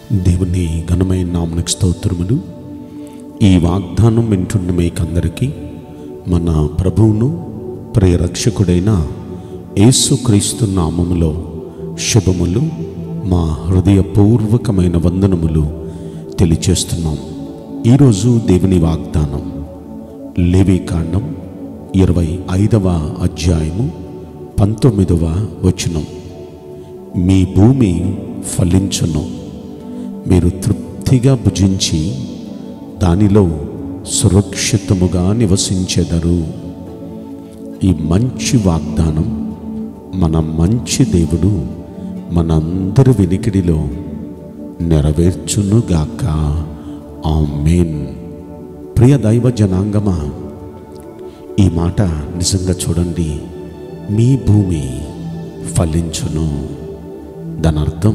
దేవుని ఘనమైన నామనికి స్తోత్రములు ఈ వాగ్దానం వింటున్న మీకందరికీ మన ప్రభువును ప్రియరక్షకుడైన యేసుక్రీస్తు నామములో శుభములు మా హృదయపూర్వకమైన వందనములు తెలియచేస్తున్నాం ఈరోజు దేవుని వాగ్దానం లేవికాండం ఇరవై ఐదవ అధ్యాయము పంతొమ్మిదవ వచనం మీ భూమి ఫలించును మీరు తృప్తిగా భుజించి దానిలో సురక్షితముగా నివసించెదరు ఈ మంచి వాగ్దానం మన మంచి దేవుడు మనందరి వినికిడిలో నెరవేర్చునుగాక ఆమెన్ ప్రియ దైవ జనాంగమా ఈ మాట నిజంగా చూడండి మీ భూమి ఫలించును దాని అర్థం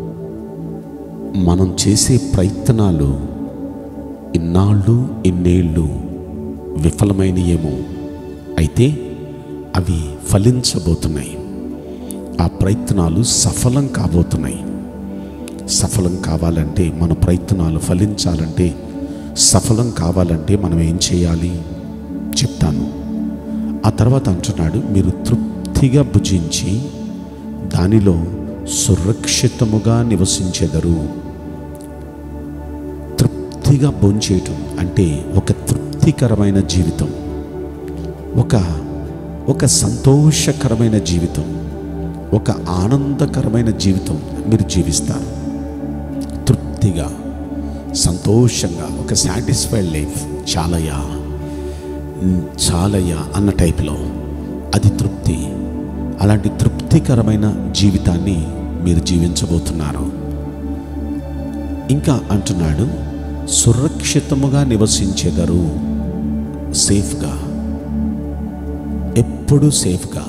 మనం చేసే ప్రయత్నాలు ఇన్నాళ్ళు ఇన్నేళ్ళు విఫలమైనయేమో అయితే అవి ఫలించబోతున్నాయి ఆ ప్రయత్నాలు సఫలం కాబోతున్నాయి సఫలం కావాలంటే మన ప్రయత్నాలు ఫలించాలంటే సఫలం కావాలంటే మనం ఏం చేయాలి చెప్తాను ఆ తర్వాత అంటున్నాడు మీరు తృప్తిగా భుజించి దానిలో సురక్షితముగా నివసించెదరు తృప్తిగా భోంచేయటం అంటే ఒక తృప్తికరమైన జీవితం ఒక ఒక సంతోషకరమైన జీవితం ఒక ఆనందకరమైన జీవితం మీరు జీవిస్తారు తృప్తిగా సంతోషంగా ఒక సాటిస్ఫైడ్ లైఫ్ చాలయ్యా ఉమ్, చాలయ్యా అన్న టైప్లో అది తృప్తి అలాంటి తృప్తికరమైన జీవితాన్ని మీరు జీవించబోతున్నారు ఇంకా అంటున్నాడు సురక్షితముగా నివసించెదరు సేఫ్గా ఎప్పుడు సేఫ్గా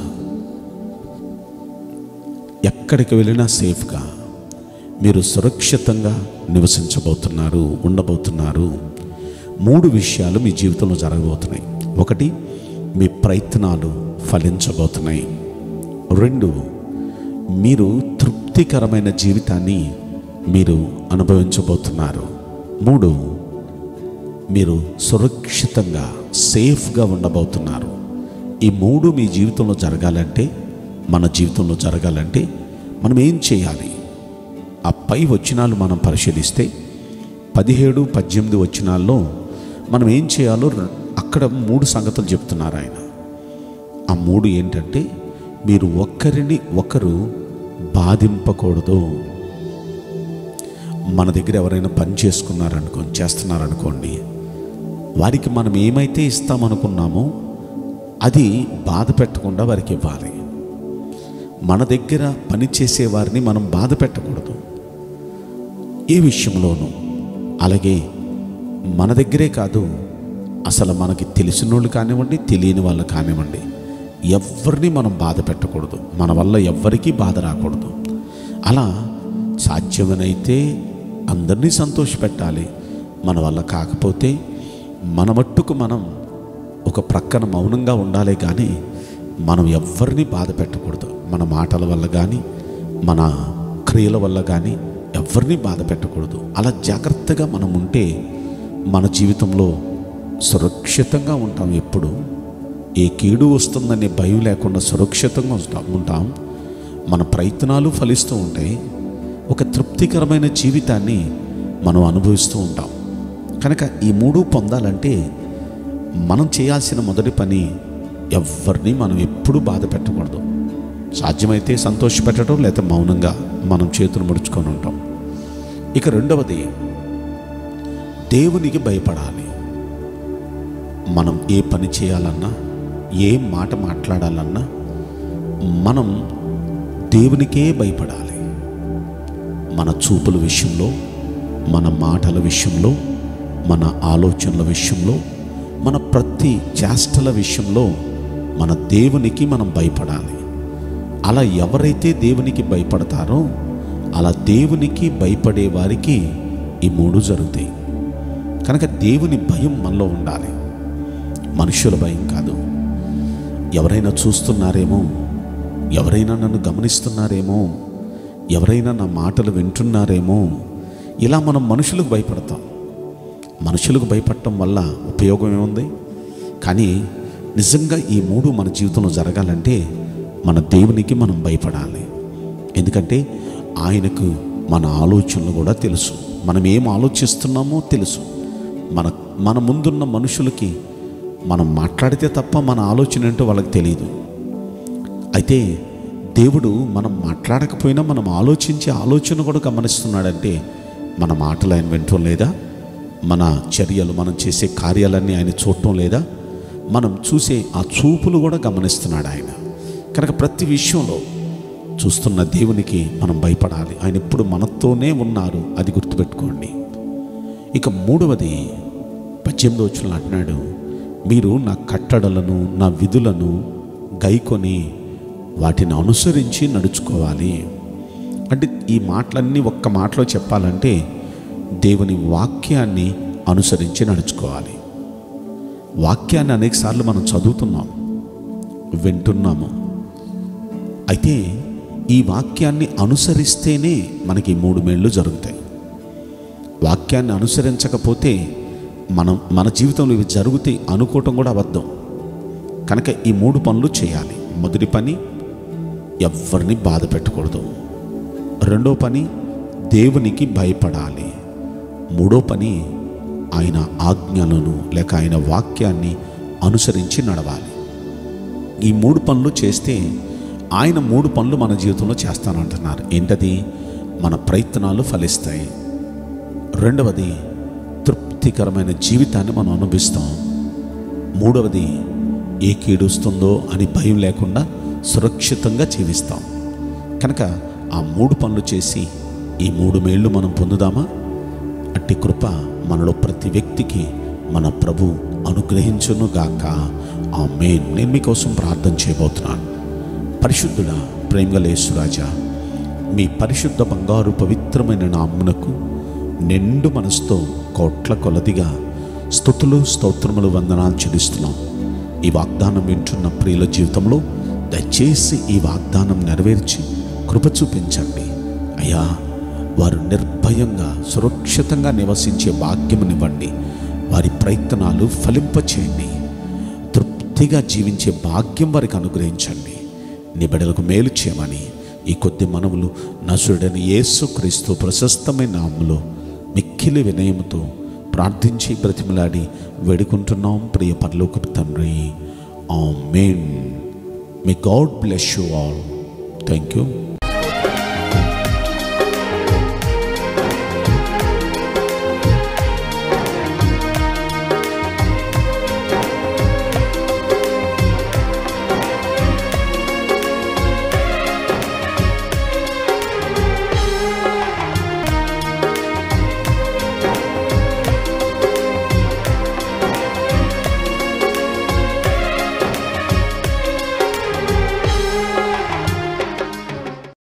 ఎక్కడికి వెళ్ళినా సేఫ్గా మీరు సురక్షితంగా నివసించబోతున్నారు ఉండబోతున్నారు మూడు విషయాలు మీ జీవితంలో జరగబోతున్నాయి ఒకటి మీ ప్రయత్నాలు ఫలించబోతున్నాయి రెండు మీరు తృప్తికరమైన జీవితాన్ని మీరు అనుభవించబోతున్నారు మూడు మీరు సురక్షితంగా సేఫ్గా ఉండబోతున్నారు ఈ మూడు మీ జీవితంలో జరగాలంటే మన జీవితంలో జరగాలంటే మనం ఏం చేయాలి ఆ పై వచనాలు మనం పరిశీలిస్తే పదిహేడు పద్దెనిమిది వచనాల్లో మనం ఏం చేయాలో ర- అక్కడ మూడు సంగతులు చెప్తున్నారు ఆయన ఆ మూడు ఏంటంటే మీరు ఒక్కరిని ఒకరు బాధింపకూడదు మన దగ్గర ఎవరైనా పని చేసుకున్నారనుకో చేస్తున్నారనుకోండి వారికి మనం ఏమైతే ఇస్తామనుకున్నామో అది బాధ పెట్టకుండా వారికి ఇవ్వాలి మన దగ్గర పని చేసే వారిని మనం బాధ పెట్టకూడదు ఏ విషయంలోనూ అలాగే మన దగ్గరే కాదు అసలు మనకి తెలిసిన వాళ్ళు కానివ్వండి తెలియని వాళ్ళు కానివ్వండి ఎవరిని మనం బాధ పెట్టకూడదు మన వల్ల ఎవ్వరికీ బాధ రాకూడదు అలా సాధ్యమనైతే అందరినీ సంతోషపెట్టాలి మన వల్ల కాకపోతే మన మట్టుకు మనం ఒక ప్రక్కన మౌనంగా ఉండాలి కానీ మనం ఎవ్వరిని బాధ పెట్టకూడదు మన మాటల వల్ల కానీ మన క్రియల వల్ల కానీ ఎవరిని బాధ పెట్టకూడదు అలా జాగ్రత్తగా మనం ఉంటే మన జీవితంలో సురక్షితంగా ఉంటాం ఎప్పుడు ఏ కీడు వస్తుందనే భయం లేకుండా సురక్షితంగా ఉంటాం ఉంటాం మన ప్రయత్నాలు ఫలిస్తూ ఉంటాయి ఒక తృప్తికరమైన జీవితాన్ని మనం అనుభవిస్తూ ఉంటాం కనుక ఈ మూడు పొందాలంటే మనం చేయాల్సిన మొదటి పని ఎవరిని మనం ఎప్పుడూ బాధ పెట్టకూడదు సాధ్యమైతే సంతోషపెట్టడం లేదా మౌనంగా మనం చేతులు ముడుచుకొని ఉంటాం ఇక రెండవది దేవునికి భయపడాలి మనం ఏ పని చేయాలన్నా ఏ మాట మాట్లాడాలన్నా మనం దేవునికే భయపడాలి మన చూపుల విషయంలో మన మాటల విషయంలో మన ఆలోచనల విషయంలో మన ప్రతి చేష్టల విషయంలో మన దేవునికి మనం భయపడాలి అలా ఎవరైతే దేవునికి భయపడతారో అలా దేవునికి భయపడే వారికి ఈ మూడు జరుగుతాయి కనుక దేవుని భయం మనలో ఉండాలి మనుషుల భయం కాదు ఎవరైనా చూస్తున్నారేమో ఎవరైనా నన్ను గమనిస్తున్నారేమో ఎవరైనా నా మాటలు వింటున్నారేమో ఇలా మనం మనుషులకు భయపడతాం మనుషులకు భయపడటం వల్ల ఉపయోగం ఏముంది కానీ నిజంగా ఈ మూడు మన జీవితంలో జరగాలంటే మన దేవునికి మనం భయపడాలి ఎందుకంటే ఆయనకు మన ఆలోచనలు కూడా తెలుసు మనం ఏం ఆలోచిస్తున్నామో తెలుసు మన మన ముందున్న మనుషులకి మనం మాట్లాడితే తప్ప మన ఆలోచన ఏంటో వాళ్ళకి తెలియదు అయితే దేవుడు మనం మాట్లాడకపోయినా మనం ఆలోచించే ఆలోచన కూడా గమనిస్తున్నాడంటే మన మాటలు ఆయన వినటం లేదా మన చర్యలు మనం చేసే కార్యాలన్నీ ఆయన చూడటం లేదా మనం చూసే ఆ చూపులు కూడా గమనిస్తున్నాడు ఆయన కనుక ప్రతి విషయంలో చూస్తున్న దేవునికి మనం భయపడాలి ఆయన ఎప్పుడు మనతోనే ఉన్నారు అది గుర్తుపెట్టుకోండి ఇక మూడవది పద్దెనిమిది వచ్చిన అంటున్నాడు మీరు నా కట్టడలను నా విధులను గైకొని వాటిని అనుసరించి నడుచుకోవాలి అంటే ఈ మాటలన్నీ ఒక్క మాటలో చెప్పాలంటే దేవుని వాక్యాన్ని అనుసరించి నడుచుకోవాలి వాక్యాన్ని అనేకసార్లు మనం చదువుతున్నాం వింటున్నాము అయితే ఈ వాక్యాన్ని అనుసరిస్తేనే మనకి ఈ మూడు మేళ్ళు జరుగుతాయి వాక్యాన్ని అనుసరించకపోతే మనం మన జీవితంలో ఇవి జరుగుతాయి అనుకోవటం కూడా అబద్ధం కనుక ఈ మూడు పనులు చేయాలి మొదటి పని ఎవరిని బాధ పెట్టకూడదు రెండో పని దేవునికి భయపడాలి మూడో పని ఆయన ఆజ్ఞలను లేక ఆయన వాక్యాన్ని అనుసరించి నడవాలి ఈ మూడు పనులు చేస్తే ఆయన మూడు పనులు మన జీవితంలో చేస్తానంటున్నారు ఏంటది మన ప్రయత్నాలు ఫలిస్తాయి రెండవది తృప్తికరమైన జీవితాన్ని మనం అనుభవిస్తాం మూడవది ఏ కీడుస్తుందో అని భయం లేకుండా సురక్షితంగా జీవిస్తాం కనుక ఆ మూడు పనులు చేసి ఈ మూడు మేళ్ళు మనం పొందుదామా అట్టి కృప మనలో ప్రతి వ్యక్తికి మన ప్రభు అనుగ్రహించును గాక ఆ మెయిన్ నేను మీకోసం ప్రార్థన చేయబోతున్నాను పరిశుద్ధుడా ప్రేమగలేసురాజా మీ పరిశుద్ధ బంగారు పవిత్రమైన నామ్మునకు నిండు మనసుతో కోట్ల కొలదిగా స్థుతులు స్తోత్రములు వందనాలు చెల్లిస్తున్నాం ఈ వాగ్దానం వింటున్న ప్రియుల జీవితంలో దయచేసి ఈ వాగ్దానం నెరవేర్చి కృప చూపించండి అయ్యా వారు నిర్భయంగా సురక్షితంగా నివసించే భాగ్యమునివ్వండి వారి ప్రయత్నాలు ఫలింపచేయండి తృప్తిగా జీవించే భాగ్యం వారికి అనుగ్రహించండి నీ బిడ్డలకు మేలు చేయమని ఈ కొద్ది మనవులు నసుడని యేసుక్రీస్తు ప్రశస్తమైన నామములో మిక్కిలి వినయముతో ప్రార్థించి బ్రతిమలాడి వేడుకుంటున్నాం ప్రియ పరలోకపు తండ్రి amen may God bless you all thank you